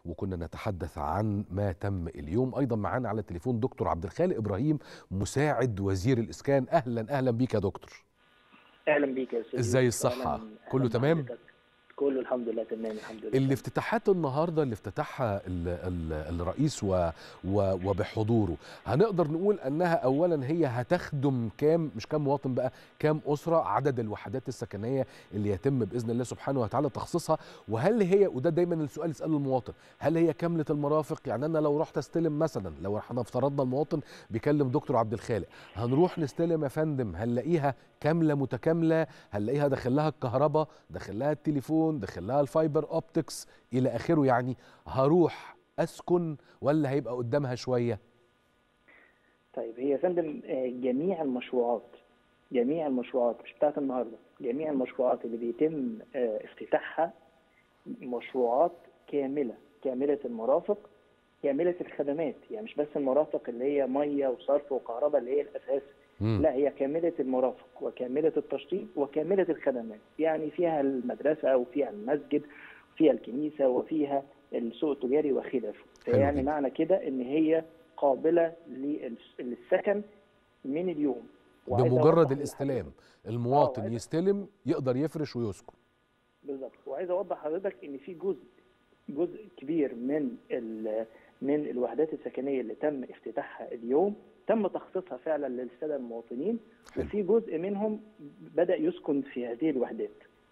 وكنا نتحدث عن ما تم اليوم ايضا معانا على التليفون دكتور عبد الخالق ابراهيم مساعد وزير الاسكان اهلا اهلا بيك يا دكتور اهلا بيك يا استاذ ازاي يوسف. الصحة؟ أهلاً- كله أهلاً تمام؟ بحضرتك. كله الحمد لله تمام الحمد لله الافتتاحات النهارده اللي افتتحها ال ال الرئيس و و وبحضوره هنقدر نقول انها اولا هي هتخدم كام مش كام مواطن بقى كام اسره عدد الوحدات السكنيه اللي يتم باذن الله سبحانه وتعالى تخصيصها وهل هي وده دايما السؤال يساله المواطن هل هي كامله المرافق يعني انا لو رحت استلم مثلا لو احنا افترضنا المواطن بيكلم دكتور عبد الخالق هنروح نستلم يا فندم هنلاقيها كامله متكامله هنلاقيها داخل لها الكهرباء داخل لها التليفون داخل لها الفايبر اوبتكس الى اخره يعني هروح اسكن ولا هيبقى قدامها شويه طيب هي يا فندم آه، جميع المشروعات جميع المشروعات مش بتاعت النهارده جميع المشروعات اللي بيتم آه، افتتاحها مشروعات كامله كامله المرافق كامله الخدمات يعني مش بس المرافق اللي هي ميه وصرف وكهرباء اللي هي الاساس مم. لا هي كاملة المرافق وكاملة التشطيب وكاملة الخدمات يعني فيها المدرسة وفيها المسجد وفيها الكنيسة وفيها السوق التجاري وخلافه حلو يعني جدا. معنى كده ان هي قابلة للس- للسكن من اليوم وعايز بمجرد أوضح الاستلام لحضرتك- المواطن وعايز- يستلم يقدر يفرش ويسكن بالظبط وعايز اوضح لحضرتك ان في جزء جزء كبير من ال- من الوحدات السكنيه اللي تم افتتاحها اليوم تم تخصيصها فعلا للساده المواطنين حلو. وفي جزء منهم بدا يسكن في هذه الوحدات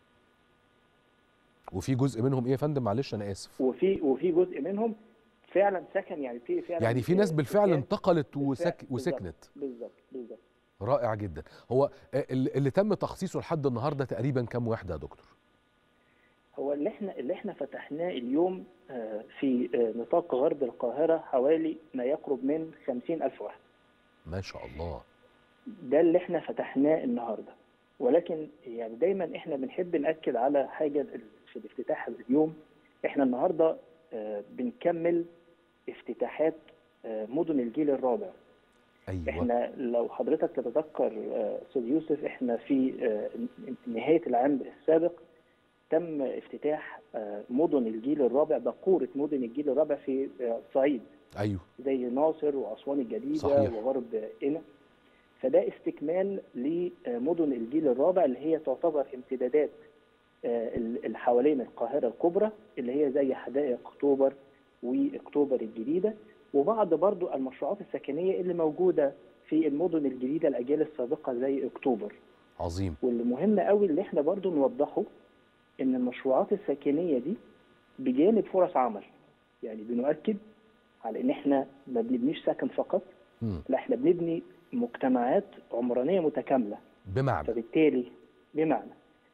وفي جزء منهم ايه يا فندم معلش انا اسف وفي وفي جزء منهم فعلا سكن يعني في فعلا يعني في ناس بالفعل سكان انتقلت بالفعل- وسك بالظبط. وسكنت بالظبط بالظبط رائع جدا هو اللي اللي تم تخصيصه لحد النهارده تقريبا كام وحده يا دكتور هو اللي احنا اللي احنا فتحناه اليوم آه، في آه، نطاق غرب القاهره حوالي ما يقرب من 50 الف واحد ما شاء الله ده اللي احنا فتحناه النهارده ولكن يعني دايما احنا بنحب ناكد على حاجه في الافتتاح اليوم احنا النهارده آه، بنكمل افتتاحات آه، مدن الجيل الرابع ايوه احنا لو حضرتك تتذكر آه، استاذ يوسف احنا في آه، نهايه العام السابق تم افتتاح آه، مدن الجيل الرابع بقوره مدن الجيل الرابع في آه، الصعيد ايوه زي ناصر واسوان الجديده صحيح. وغرب قنا فده استكمال لمدن الجيل الرابع اللي هي تعتبر امتدادات آه، اللي حوالين القاهره الكبرى اللي هي زي حدائق اكتوبر واكتوبر الجديده وبعض برضو المشروعات السكنيه اللي موجوده في المدن الجديده الاجيال السابقه زي اكتوبر عظيم واللي مهم قوي اللي احنا برضو نوضحه ان المشروعات السكنيه دي بجانب فرص عمل يعني بنؤكد على ان احنا ما بنبنيش سكن فقط مم. لا احنا بنبني مجتمعات عمرانيه متكامله بمعنى فبالتالي بمعنى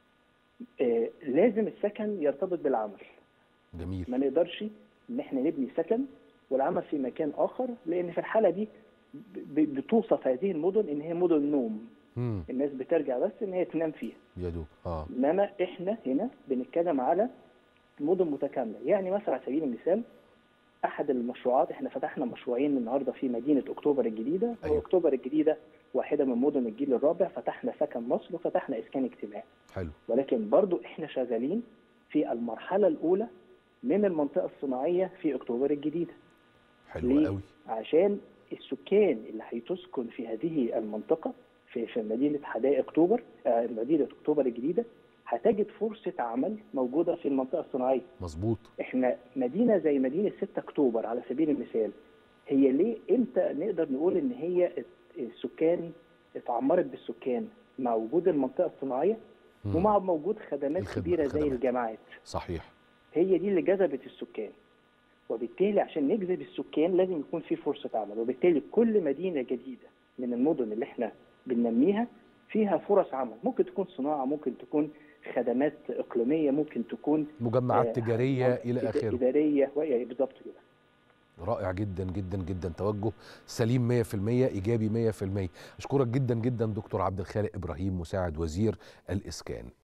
آه لازم السكن يرتبط بالعمل جميل ما نقدرش ان احنا نبني سكن والعمل في مكان اخر لان في الحاله دي ب- بتوصف هذه المدن ان هي مدن نوم مم. الناس بترجع بس ان هي تنام فيها يا دوب اه انما احنا هنا بنتكلم على مدن متكامله يعني مثلا على سبيل المثال احد المشروعات احنا فتحنا مشروعين النهارده في مدينه اكتوبر الجديده أيوة. أيوة. اكتوبر الجديده واحده من مدن الجيل الرابع فتحنا سكن مصر وفتحنا اسكان اجتماعي حلو ولكن برضو احنا شغالين في المرحله الاولى من المنطقه الصناعيه في اكتوبر الجديده حلو ليه؟ قوي عشان السكان اللي هيتسكن في هذه المنطقة في في مدينة حدائق أكتوبر آه، مدينة أكتوبر الجديدة هتجد فرصة عمل موجودة في المنطقة الصناعية مظبوط احنا مدينة زي مدينة 6 أكتوبر على سبيل المثال هي ليه امتى نقدر نقول ان هي السكان اتعمرت بالسكان مع وجود المنطقة الصناعية مم. ومع وجود خدمات الخدمة- كبيرة زي الخدمات. الجامعات صحيح هي دي اللي جذبت السكان وبالتالي عشان نجذب السكان لازم يكون في فرصة عمل وبالتالي كل مدينة جديدة من المدن اللي احنا بننميها فيها فرص عمل ممكن تكون صناعة ممكن تكون خدمات إقليمية ممكن تكون مجمعات آه، تجاريه الى إد- اخره إدارية يعني بالظبط كده رائع جدا جدا جدا توجه سليم 100% ايجابي 100% اشكرك جدا جدا دكتور عبد الخالق ابراهيم مساعد وزير الاسكان